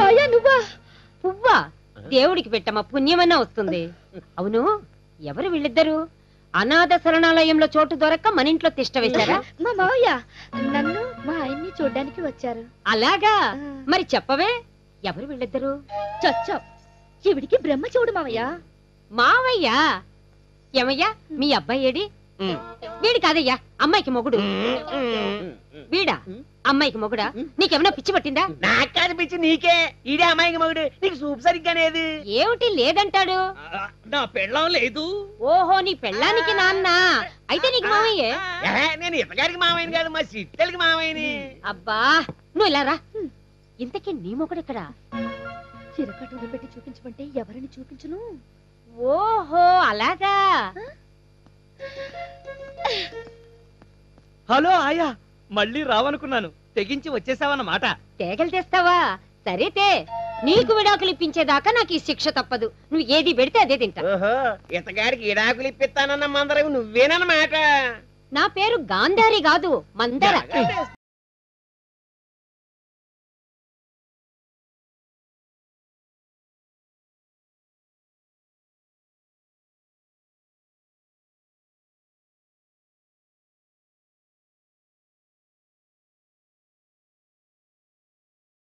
మావయ్య నువ్వా పువ్వా దేవుడికి పెట్టమ్మా పుణ్యమన్నా వస్తుంది అవును ఎవరు వీళ్ళిద్దరు అనాథ శరణాలయంలో చోటు దొరక్క మన ఇంట్లో తిష్ట వేశారా మా మావయ్య నన్ను మా ఆయన్ని చూడ్డానికి వచ్చారు అలాగా ఆ. మరి చెప్పవే ఎవరు వీళ్ళిద్దరు చచ్చా ఈవిడికి బ్రహ్మ చూడు మావయ్య మావయ్య ఏమయ్యా మీ అబ్బాయి ఏడి వీడి కాదయ్యా అమ్మాయికి మొగుడు వీడా అమ్మాయికి మొగుడా నీకేమన్నా పిచ్చి పట్టిందా నాకు కనిపించి నీకే ఈడే అమ్మాయికి మగుడు నీకు సూప్ సరిగ్గా లేదు ఏమిటి లేదంటాడు ఆ, నా పెళ్ళం లేదు ఓహో నీ పెళ్ళానికి నాన్న అయితే నీకు మావయ్యే ఏహే, నేను ఇతగారికి మామయ్యని కాదు మా సిట్టెలకి మామయ్యని అబ్బా నువ్వు ఇలా రా ఇంతకీ నీ మొగుడెక్కడా చిరకటూరు పెట్టి చూపించమంటే ఎవరిని చూపించును ఓహో అలాగా హలో ఆయా మళ్ళీ రావనుకున్నాను తెగించి వచ్చేసావన్నమాట తేగలు తెస్తావా సరేతే నీకు విడాకులు ఇప్పించేదాకా నాకు ఈ శిక్ష తప్పదు నువ్వు ఏది పెడితే అదే తింటా ఓహో ఇతగాడికి ఇడాకులు ఇప్పిస్తానన్న మందరం నువ్వేనన్నమాట నా పేరు గాంధారి కాదు మందర జాగ్రత్త.